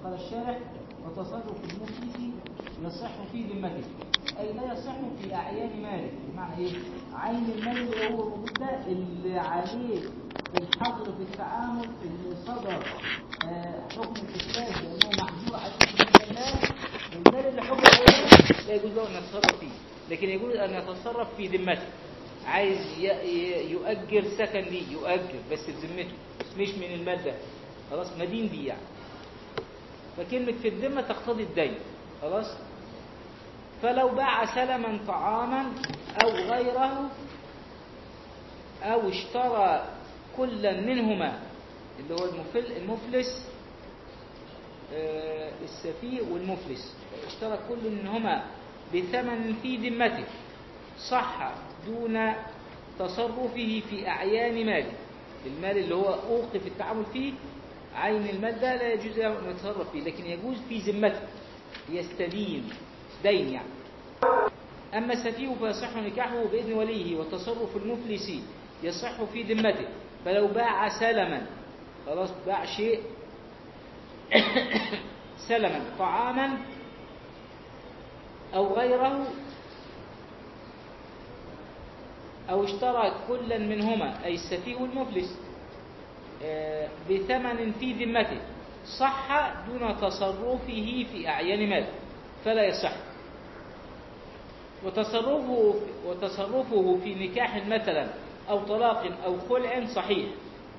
قال الشارح وتصرف المفلس يصح في ذمته أي لا يصح في أعيان ماله بمعنى إيه؟ عين المال اللي هو الموجود ده اللي عليه الحظر في التعامل اللي صدر آه، حكم الإسلام لأنه محظور عليه من المال المال اللي حكم عليه لا يجوز له أن يتصرف فيه لكن يجوز أن يتصرف في ذمته عايز ي- ي- يؤجر سكن ليه يؤجر بس بذمته بس مش من المال ده خلاص مدين بيه يعني فكلمة في الذمة تقتضي الدين خلاص فلو باع سلما طعاما أو غيره أو اشترى كلا منهما اللي هو المفل المفلس آه، السفيه والمفلس اشترى كل منهما بثمن في ذمته صح دون تصرفه في أعيان ماله المال اللي هو أوقف التعامل فيه عين المال ده لا يجوز له أن يتصرف فيه لكن يجوز في ذمته يستدين دين يعني أما السفيه فيصح نكاحه بإذن وليه وتصرف المفلس يصح في ذمته فلو باع سلما خلاص باع شيء سلما طعاما أو غيره أو اشترى كلا منهما أي السفيه والمفلس آه، بثمن في ذمته صح دون تصرفه في أعيان مال فلا يصح وتصرفه وتصرفه في نكاح مثلا أو طلاق أو خلع صحيح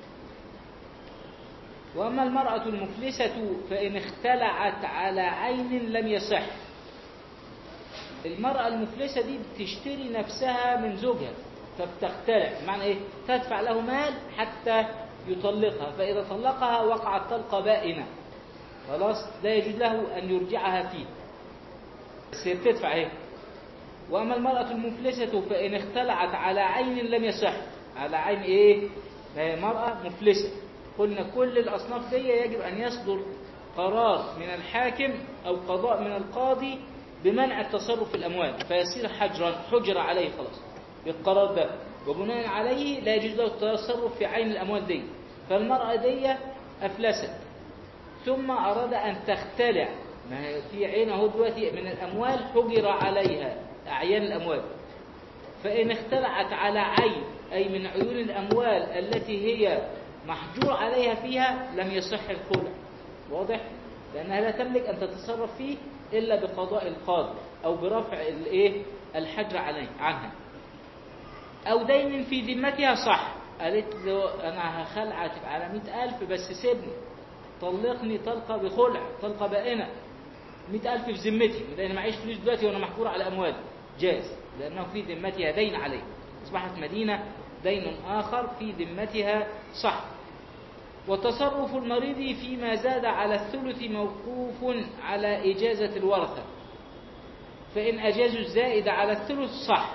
وأما المرأة المفلسة فإن اختلعت على عين لم يصح المرأة المفلسة دي بتشتري نفسها من زوجها فبتختلع معنى ايه تدفع له مال حتى يطلقها فإذا طلقها وقعت طلقة بائنة خلاص لا يجوز له أن يرجعها فيه بس هي بتدفع ايه وأما المرأة المفلسة فإن اختلعت على عين لم يصح على عين ايه ما هي مرأة مفلسة قلنا كل الأصناف دي يجب أن يصدر قرار من الحاكم أو قضاء من القاضي بمنع التصرف في الأموال فيصير حجرا حجر عليه خلاص بالقرار ده وبناء عليه لا يجوز له التصرف في عين الأموال دي فالمرأة دي أفلست ثم أراد أن تختلع ما هي في عين اهو دلوقتي من الأموال حجر عليها أعيان الأموال فإن اختلعت على عين أي من عيون الأموال التي هي محجور عليها فيها لم يصح الخلع واضح؟ لأنها لا تملك أن تتصرف فيه إلا بقضاء القاضي أو برفع الإيه الحجر عليه عنها أو دين في ذمتها صح قالت له أنا هخلعك على مئة ألف بس سيبني طلقني طلقة بخلع طلقة بائنة مئة ألف في ذمتي لأن معيش فلوس دلوقتي وأنا محجور على أموالي جاز لأنه في ذمتها دين عليه أصبحت مدينة دين آخر في ذمتها صح وتصرف المريض فيما زاد على الثلث موقوف على إجازة الورثة فإن أجازوا الزائد على الثلث صح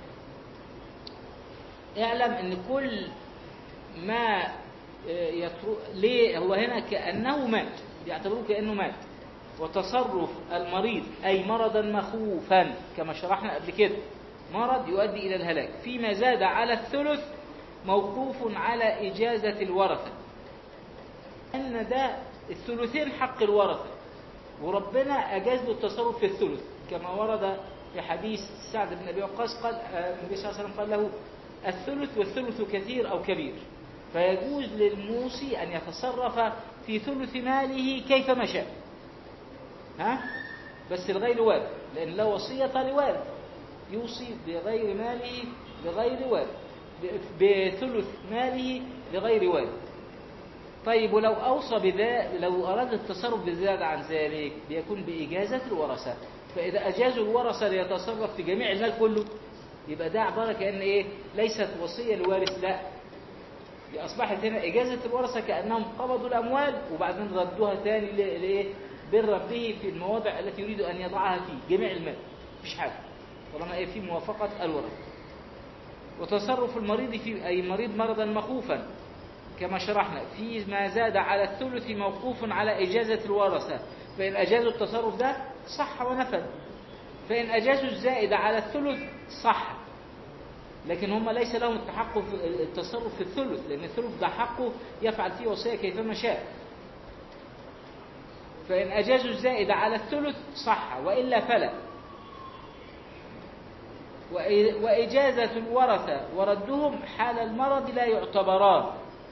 اعلم أن كل ما يترك ليه هو هنا كأنه مات بيعتبروه كأنه مات وتصرف المريض أي مرضا مخوفا كما شرحنا قبل كده مرض يؤدي إلى الهلاك فيما زاد على الثلث موقوف على إجازة الورثة أن ده الثلثين حق الورثة وربنا أجاز له التصرف في الثلث كما ورد في حديث سعد بن أبي وقاص قال النبي صلى الله عليه وسلم قال له الثلث والثلث كثير أو كبير فيجوز للموصي أن يتصرف في ثلث ماله كيفما شاء ها بس الغير وارث لأن لا وصية لوارث يوصي بغير ماله لغير وارث بثلث ماله لغير وارث طيب ولو أوصى بذا لو أراد التصرف بزيادة عن ذلك بيكون بإجازة الورثة فإذا أجازوا الورثة ليتصرف في جميع المال كله يبقى ده عبارة كأن إيه ليست وصية لوارث لا دي أصبحت هنا إجازة الورثة كأنهم قبضوا الأموال وبعدين ردوها تاني لإيه برا به في المواضع التي يريد أن يضعها فيه جميع المال مفيش حاجة طالما إيه في موافقة الورثة وتصرف المريض في أي مريض مرضا مخوفا كما شرحنا في ما زاد على الثلث موقوف على إجازة الورثة فإن أجازوا التصرف ده صح ونفذ فإن أجازوا الزائد على الثلث صح لكن هم ليس لهم التحقق في التصرف في الثلث لأن الثلث ده حقه يفعل فيه وصية كيفما شاء فإن أجازوا الزائد على الثلث صح وإلا فلا وإ- وإجازة الورثة وردهم حال المرض لا يعتبران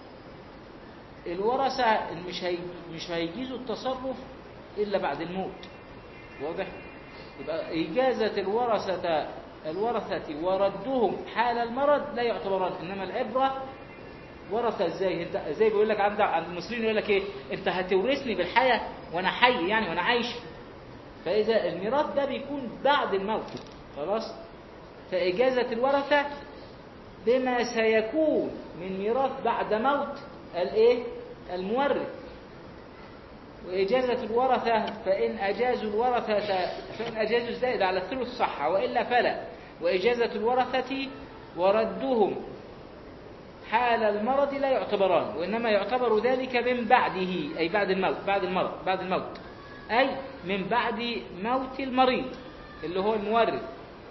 الورثة مش هي مش هيجيزوا التصرف إلا بعد الموت واضح يبقى إجازة الورثة الورثة وردهم حال المرض لا يعتبران إنما العبرة ورثة ازاي انت زي بيقول لك عند عند المصريين يقول لك ايه انت هتورثني بالحياة وانا حي يعني وانا عايش فاذا الميراث ده بيكون بعد الموت خلاص فإجازة الورثة بما سيكون من ميراث بعد موت الايه المورث وإجازة الورثة فإن أجازوا الورثة فإن أجازوا الزائد على الثلث صح وإلا فلا وإجازة الورثة وردهم حال المرض لا يعتبران وإنما يعتبر ذلك من بعده أي بعد الموت بعد المرض بعد الموت أي من بعد موت المريض اللي هو المورث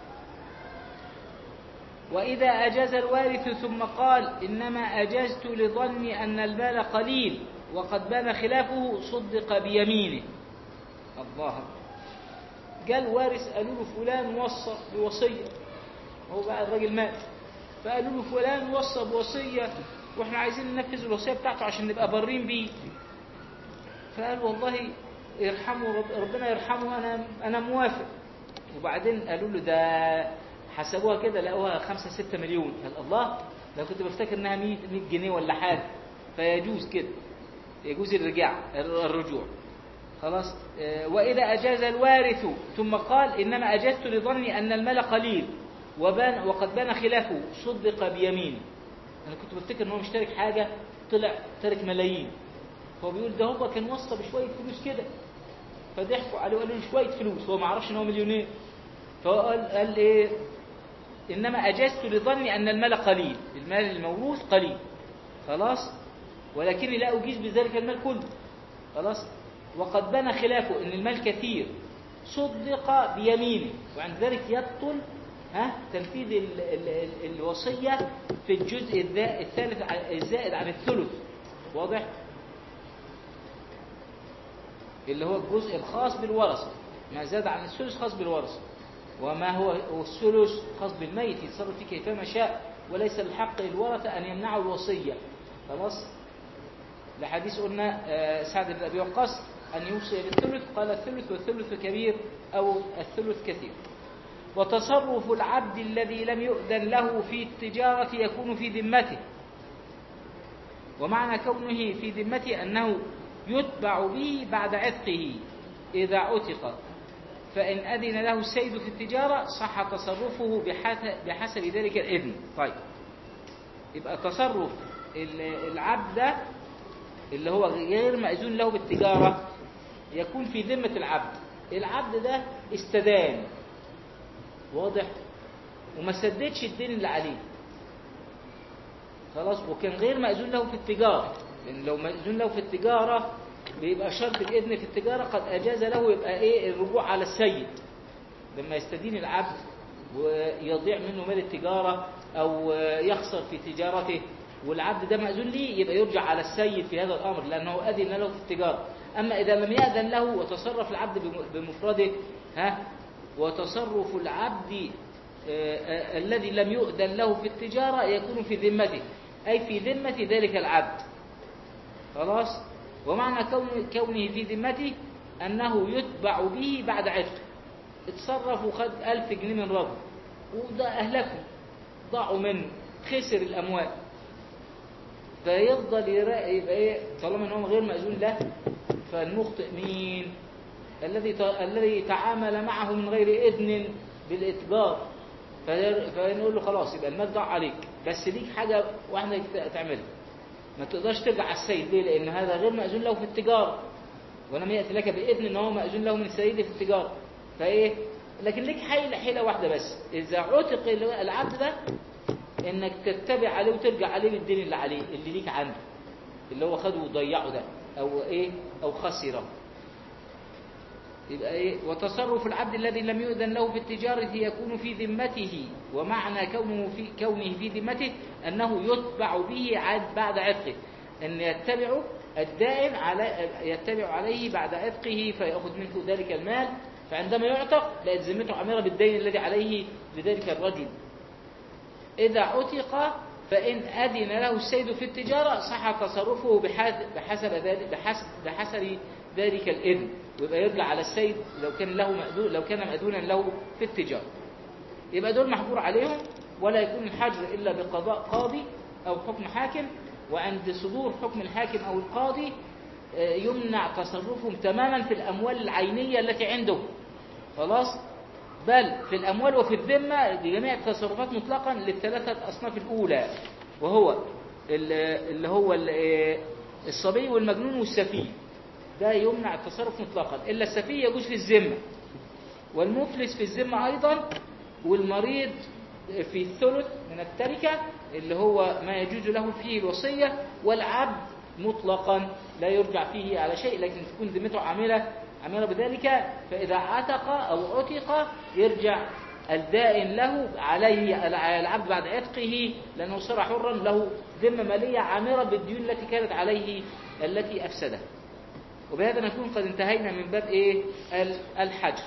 وإذا أجاز الوارث ثم قال إنما أجزت لظني أن المال قليل وقد بان خلافه صدق بيمينه الله قال وارث قالوا له فلان وصى بوصية هو بقى الراجل مات فقالوا له فلان وصى بوصية واحنا عايزين ننفذ الوصية بتاعته عشان نبقى بارين بيه فقال والله يرحمه رب ربنا يرحمه انا انا موافق وبعدين قالوا له ده حسبوها كده لقوها 5 6 مليون قال الله لو كنت بفتكر انها 100 100 جنيه ولا حاجه فيجوز كده يجوز الرجاع الرجوع خلاص آه، وإذا أجاز الوارث ثم قال إنما أجزت لظني أن المال قليل وبان وقد بان خلافه صدق بيمينه أنا كنت بفتكر إن هو مش تارك حاجة طلع تارك ملايين هو بيقول ده هو كان وصى بشوية فلوس كده فضحكوا عليه وقالوا له شوية فلوس هو ما عرفش إن هو مليونير فقال قال إيه إنما أجزت لظني أن المال قليل المال الموروث قليل خلاص ولكني لا أجيز بذلك المال كله خلاص وقد بنى خلافه ان المال كثير صدق بيمينه وعند ذلك يبطل ها تنفيذ ال ال ال الوصية في الجزء الذا- الثالث ع- الزائد عن الثلث واضح اللي هو الجزء الخاص بالورثة ما زاد عن الثلث خاص بالورثة وما هو الثلث خاص بالميت يتصرف فيه كيفما شاء وليس للحق للورثة أن يمنعوا الوصية خلاص لحديث قلنا آه، سعد بن أبي وقاص أن يوصي بالثلث قال الثلث والثلث كبير أو الثلث كثير وتصرف العبد الذي لم يؤذن له في التجارة يكون في ذمته ومعنى كونه في ذمته أنه يتبع به بعد عتقه إذا عتق فإن أذن له السيد في التجارة صح تصرفه بحت- بحسب ذلك الإذن طيب يبقى تصرف ال- العبد ده اللي هو غير مأذون له بالتجارة يكون في ذمة العبد العبد ده استدان واضح وما سددش الدين اللي عليه خلاص وكان غير مأذون له في التجارة لأن لو مأذون له في التجارة بيبقى شرط الإذن في التجارة قد أجاز له يبقى إيه الرجوع على السيد لما يستدين العبد ويضيع منه مال التجارة أو يخسر في تجارته والعبد ده مأذون ليه يبقى يرجع على السيد في هذا الأمر لأنه أذن له في التجارة أما إذا لم يأذن له وتصرف العبد بم- بمفرده ها وتصرف العبد آه، آه، الذي لم يؤذن له في التجارة يكون في ذمته أي في ذمة ذلك العبد خلاص ومعنى كون كونه في ذمته أنه يتبع به بعد عتق اتصرف وخد ألف جنيه من رجل وده أهلكه ضاعوا منه خسر الأموال فيفضل يراقب يبقى ايه طالما ان هو غير مأذون له فالمخطئ مين الذي ت- الذي تعامل معه من غير إذن بالإتجار في- فنقول له خلاص يبقى المال ضاع عليك بس ليك حاجة واحدة ت- تعملها ما تقدرش ترجع على السيد ليه لأن هذا غير مأذون له في التجارة ولم يأتي لك بإذن ان هو مأذون له من سيده في التجارة فإيه لكن ليك حيلة حيلة واحدة بس إذا عتق العبد ده انك تتبع عليه وترجع عليه بالدين اللي عليه اللي ليك عنده اللي هو خده وضيعه ده او ايه او خسره يبقى ايه وتصرف العبد الذي لم يؤذن له في التجارة يكون في ذمته ومعنى كونه في كونه في ذمته انه يتبع به عاد بعد عتقه ان يتبعه الدائن على يتبع عليه بعد عتقه فيأخذ منه ذلك المال فعندما يعتق بقت ذمته عامرة بالدين الذي عليه لذلك الرجل إذا عتق فإن أذن له السيد في التجارة صح تصرفه بحد- بحسب ذلك بحسب بحسب ذلك الإذن ويبقى يرجع على السيد لو كان له مأذون لو كان مأذونا له في التجارة يبقى دول محظور عليهم ولا يكون الحجر إلا بقضاء قاضي أو حكم حاكم وعند صدور حكم الحاكم أو القاضي آه، يمنع تصرفهم تماما في الأموال العينية التي عنده خلاص بل في الأموال وفي الذمة لجميع التصرفات مطلقا للثلاثة أصناف الأولى وهو ال- اللي هو ال- آه، الصبي والمجنون والسفيه ده يمنع التصرف مطلقا إلا السفيه يجوز في الذمة والمفلس في الذمة أيضا والمريض في الثلث من التركة اللي هو ما يجوز له فيه الوصية والعبد مطلقا لا يرجع فيه على شيء لكن تكون ذمته عاملة عاملة بذلك فإذا عتق أو عتق يرجع الدائن له عليه على العبد بعد عتقه لأنه صار حرا له ذمة مالية عامرة بالديون التي كانت عليه التي أفسدها وبهذا نكون قد انتهينا من باب ايه ال- الحجر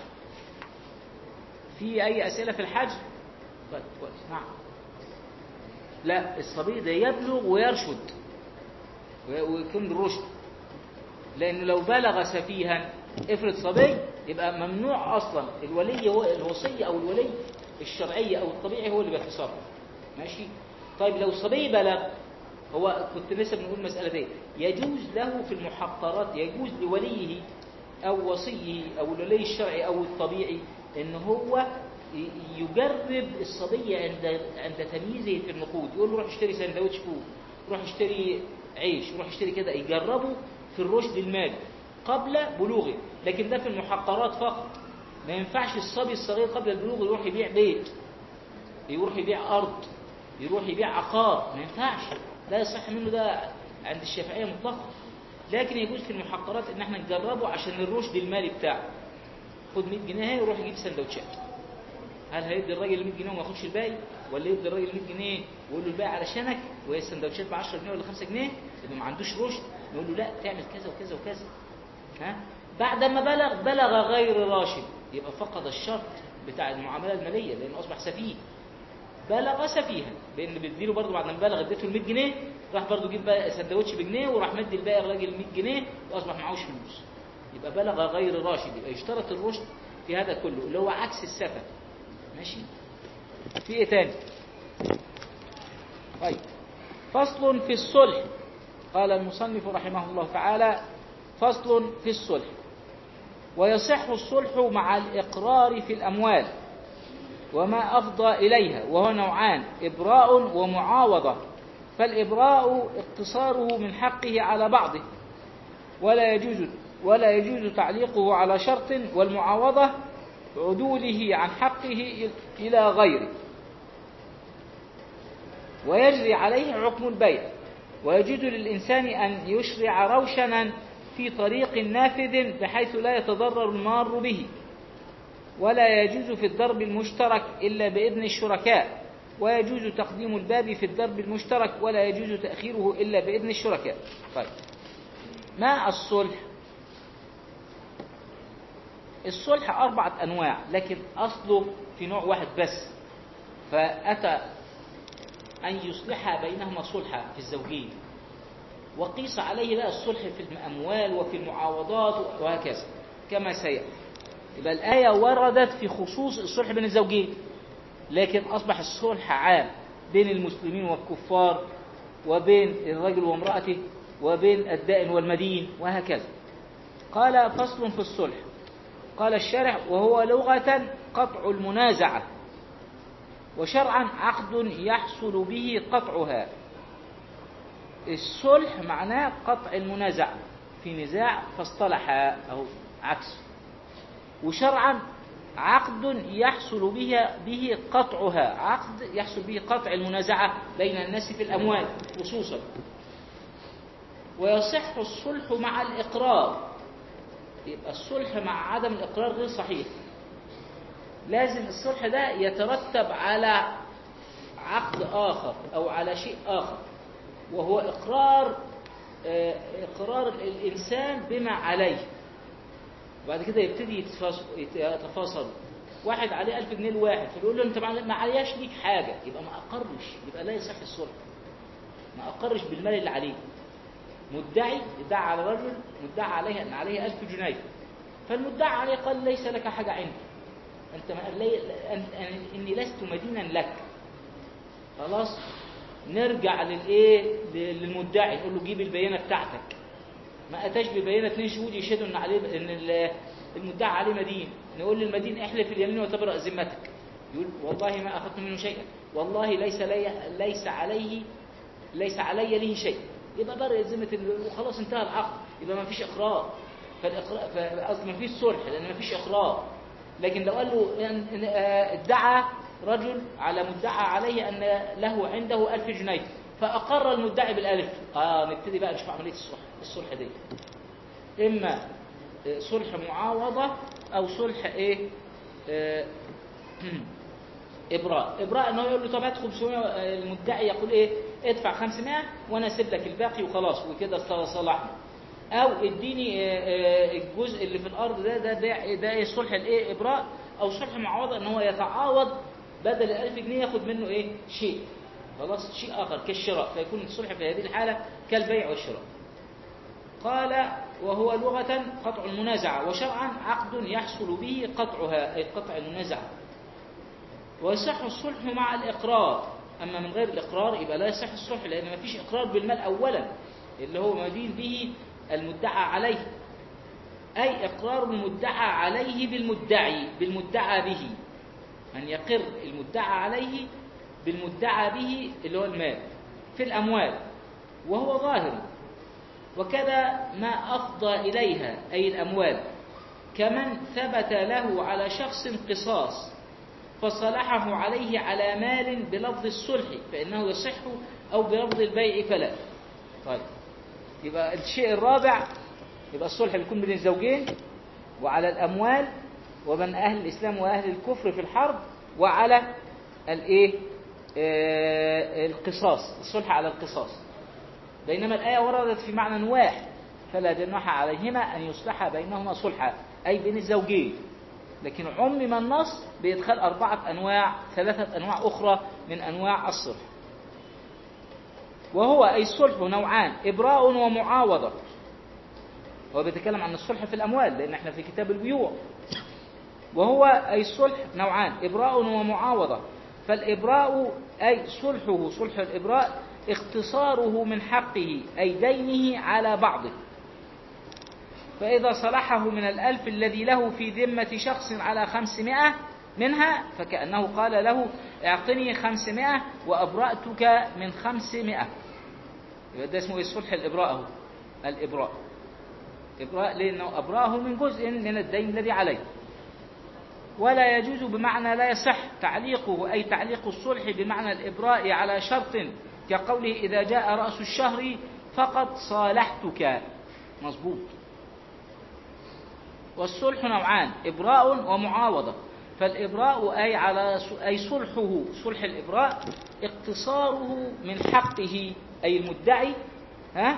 في اي اسئله في الحجر طيب كويس نعم لا الصبي ده يبلغ ويرشد وي- ويكون بالرشد لانه لو بلغ سفيها افرض صبي يبقى ممنوع اصلا الولي هو الوصي او الولي الشرعي او الطبيعي هو اللي بيتصرف ماشي طيب لو الصبي بلغ هو كنت لسه بنقول المسألة دي يجوز له في المحقرات يجوز لوليه أو وصيه أو الولي الشرعي أو الطبيعي إن هو ي- يجرب الصبي عند عند تمييزه في النقود يقول له روح اشتري سندوتش فول روح اشتري عيش روح اشتري كده يجربه في الرشد المالي قبل بلوغه لكن ده في المحقرات فقط ما ينفعش الصبي الصغير قبل البلوغ يروح يبيع بيت يروح يبيع أرض يروح يبيع عقار ما ينفعش لا يصح منه ده عند الشافعية مطلقا لكن يجوز في المحقرات ان احنا نجربه عشان الرشد المالي بتاعه خد 100 جنيه اهي ويروح يجيب سندوتشات هل هيدي الراجل 100 جنيه وما ياخدش الباقي ولا يدي الراجل 100 جنيه ويقول له الباقي علشانك وهي السندوتشات ب 10 جنيه ولا 5 جنيه يبقى ما عندوش رشد نقول له لا تعمل كذا وكذا وكذا ها بعد ما بلغ بلغ غير راشد يبقى فقد الشرط بتاع المعامله الماليه لانه اصبح سفيه بلغ سفيها لان بيديله برضه بعد ما بلغ اديته ال 100 جنيه راح برضه جيب بقى سندوتش بجنيه وراح مدي الباقي الراجل 100 جنيه واصبح معهوش فلوس يبقى بلغ غير راشد يبقى يشترط الرشد في هذا كله اللي هو عكس السفه ماشي في ايه تاني طيب فصل في الصلح قال المصنف رحمه الله تعالى فصل في الصلح ويصح الصلح مع الإقرار في الأموال وما أفضى إليها وهو نوعان إبراء ومعاوضة فالإبراء اقتصاره من حقه على بعضه ولا يجوز ولا يجوز تعليقه على شرط والمعاوضة عدوله عن حقه إلى غيره ويجري عليه حكم البيع ويجوز للإنسان أن يشرع روشنا في طريق نافذ بحيث لا يتضرر المار به ولا يجوز في الضرب المشترك إلا بإذن الشركاء ويجوز تقديم الباب في الضرب المشترك ولا يجوز تأخيره إلا بإذن الشركاء طيب ما الصلح الصلح أربعة أنواع لكن أصله في نوع واحد بس فأتى أن يصلح بينهما صلحا في الزوجين وقيس عليه بقى الصلح في الأموال وفي المعاوضات وهكذا كما سيأتي يبقى الآية وردت في خصوص الصلح بين الزوجين لكن أصبح الصلح عام بين المسلمين والكفار وبين الرجل وامرأته وبين الدائن والمدين وهكذا قال فصل في الصلح قال الشارع وهو لغة قطع المنازعة وشرعا عقد يحصل به قطعها الصلح معناه قطع المنازعة في نزاع فاصطلح أو عكس وشرعا عقد يحصل به به قطعها عقد يحصل به قطع المنازعة بين الناس في الأموال خصوصا ويصح الصلح مع الإقرار يبقى الصلح مع عدم الإقرار غير صحيح لازم الصلح ده يترتب على عقد آخر أو على شيء آخر وهو إقرار آه، إقرار الإنسان بما عليه وبعد كده يبتدي يتفاص- يتفاصل واحد عليه ألف جنيه لواحد فبيقول له أنت ما ما علياش ليك حاجة يبقى ما أقرش يبقى لا يصح الصلح ما أقرش بالمال اللي عليه مدعي ادعى على رجل مدعى عليه أن عليه ألف جنيه فالمدعى عليه قال ليس لك حاجة عندي أنت ما لي أن- أن- إني لست مدينا لك خلاص نرجع للايه للمدعي نقول له جيب البينه بتاعتك ما اتاش ببينه اثنين شهود يشهدوا ان عليه ان ال- المدعي عليه مدين نقول للمدين احلف اليمين وتبرأ ذمتك يقول والله ما اخذت منه شيئا والله ليس لي ليس عليه ليس علي له شيء يبقى برئ ذمه ال- وخلاص انتهى العقد يبقى ما فيش اقرار فالاقرار فقصد ما فيش صلح لان ما فيش اقرار لكن لو قال له إن- إن- آه، ادعى رجل على مدعى عليه ان له عنده ألف جنيه فاقر المدعي بالالف اه نبتدي بقى نشوف عمليه الصلح الصلح دي اما آه، صلح معاوضه او صلح ايه آه، ابراء ابراء انه يقول له طب هات 500 آه، المدعي يقول ايه ادفع 500 وانا اسيب لك الباقي وخلاص وكده صلحنا او اديني آه، آه، الجزء اللي في الارض ده ده بيع ده ايه صلح الايه ابراء او صلح معاوضه ان هو يتعاوض بدل ال 1000 جنيه ياخد منه ايه شيء خلاص شيء اخر كالشراء فيكون الصلح في هذه الحاله كالبيع والشراء قال وهو لغة قطع المنازعة وشرعا عقد يحصل به قطعها أي قطع المنازعة ويصح الصلح مع الإقرار أما من غير الإقرار يبقى لا يصح الصلح لأن ما فيش إقرار بالمال أولا اللي هو مدين به المدعى عليه أي إقرار المدعى عليه بالمدعي بالمدعى به أن يقر المدعى عليه بالمدعى به اللي هو المال في الأموال وهو ظاهر وكذا ما أفضى إليها أي الأموال كمن ثبت له على شخص قصاص فصلحه عليه على مال بلفظ الصلح فإنه يصح أو بلفظ البيع فلا طيب يبقى الشيء الرابع يبقى الصلح بيكون بين الزوجين وعلى الأموال وبين أهل الإسلام وأهل الكفر في الحرب وعلى الإيه آه القصاص الصلح على القصاص بينما الآية وردت في معنى واحد فلا جناح عليهما أن يصلح بينهما صلحا أي بين الزوجين لكن عمم النص بإدخال أربعة أنواع ثلاثة أنواع أخرى من أنواع الصلح وهو أي الصلح نوعان إبراء ومعاوضة هو بيتكلم عن الصلح في الأموال لأن احنا في كتاب البيوع وهو أي الصلح نوعان إبراء ومعاوضة فالإبراء أي صلحه صلح الإبراء اختصاره من حقه أي دينه على بعضه فإذا صلحه من الألف الذي له في ذمة شخص على خمسمائة منها فكأنه قال له اعطني خمسمائة وأبرأتك من خمسمائة يبقى ده اسمه الصلح الإبراء هو الإبراء إبراء لأنه أبرأه من جزء من الدين الذي عليه ولا يجوز بمعنى لا يصح تعليقه أي تعليق الصلح بمعنى الإبراء على شرط كقوله إذا جاء رأس الشهر فقد صالحتك مظبوط والصلح نوعان إبراء ومعاوضة فالإبراء أي على أي صلحه صلح الإبراء اقتصاره من حقه أي المدعي ها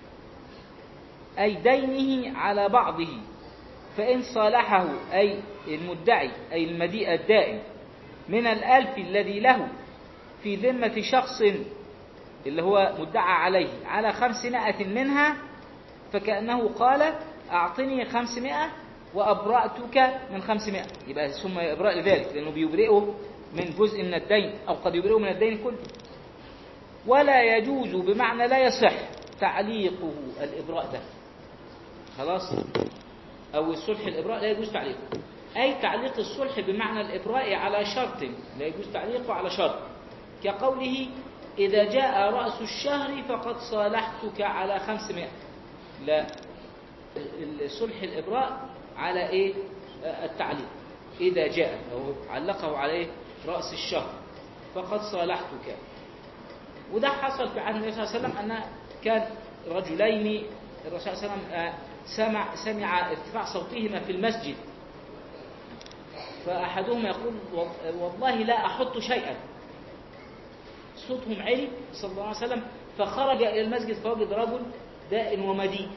أي دينه على بعضه فإن صالحه أي المدعي أي المديء الدائم من الألف الذي له في ذمة شخص اللي هو مدعى عليه على خمسمائة منها فكأنه قال أعطني خمسمائة وأبرأتك من خمسمائة يبقى ثم إبراء لذلك لأنه بيبرئه من جزء من الدين أو قد يبرئه من الدين كله ولا يجوز بمعنى لا يصح تعليقه الإبراء ده خلاص أو الصلح الإبراء لا يجوز تعليقه أي تعليق الصلح بمعنى الإبراء على شرط لا يجوز تعليقه على شرط كقوله إذا جاء رأس الشهر فقد صالحتك على خمسمائة لا الصلح الإبراء على إيه التعليق إذا جاء أو علقه عليه رأس الشهر فقد صالحتك وده حصل في عهد النبي صلى الله عليه وسلم أن كان رجلين الرسول صلى الله عليه وسلم سمع سمع ارتفاع صوتهما في المسجد فأحدهما يقول والله لا أحط شيئا صوتهم عالي صلى الله عليه وسلم فخرج إلى المسجد فوجد رجل داء ومدين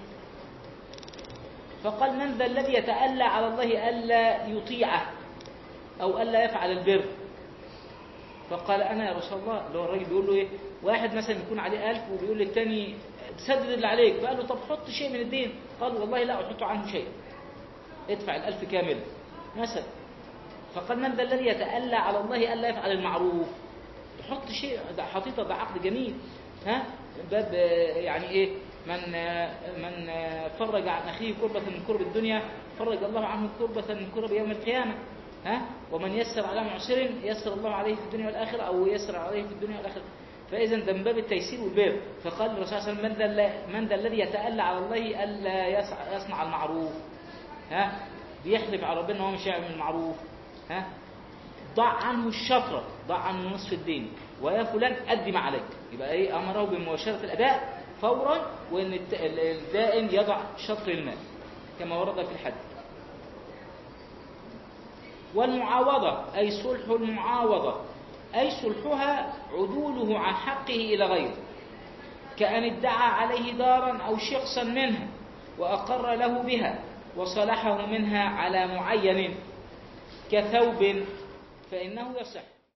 فقال من ذا الذي يتألى على الله ألا يطيعه أو ألا يفعل البر فقال أنا يا رسول الله لو الراجل بيقول له إيه واحد مثلا يكون عليه ألف وبيقول للتاني سدد اللي عليك فقال له طب حط شيء من الدين قال والله لا أحط عنه شيء ادفع الألف كاملا مثلا فقال من ذا الذي يتألى على الله ألا يفعل المعروف تحط شيء ده حطيطة ده عقد جميل ها باب آه، يعني ايه من آه، من آه، فرج عن اخيه كربة من كرب الدنيا فرج الله عنه كربة من كرب يوم القيامة ها ومن يسر على معسر يسر الله عليه في الدنيا والآخرة أو يسر عليه في الدنيا والآخرة فإذا ده من باب التيسير والبر فقال الرسول صلى الله عليه وسلم من ذا الل- من ذا الذي يتألى على الله ألا يسع- يصنع المعروف ها بيحلف على ربنا هو مش هيعمل المعروف ها ضع عنه الشطرة ضع عنه نصف الدين ويا فلان أدي ما عليك يبقى ايه أمره بمباشرة الأداء فورا وأن الت- ال- الدائن يضع شطر المال كما ورد في الحديث والمعاوضة أي صلح المعاوضة أي صلحها عدوله عن حقه إلى غيره كأن ادعى عليه دارا أو شخصا منها وأقر له بها وصلحه منها على معين كثوب فإنه يصح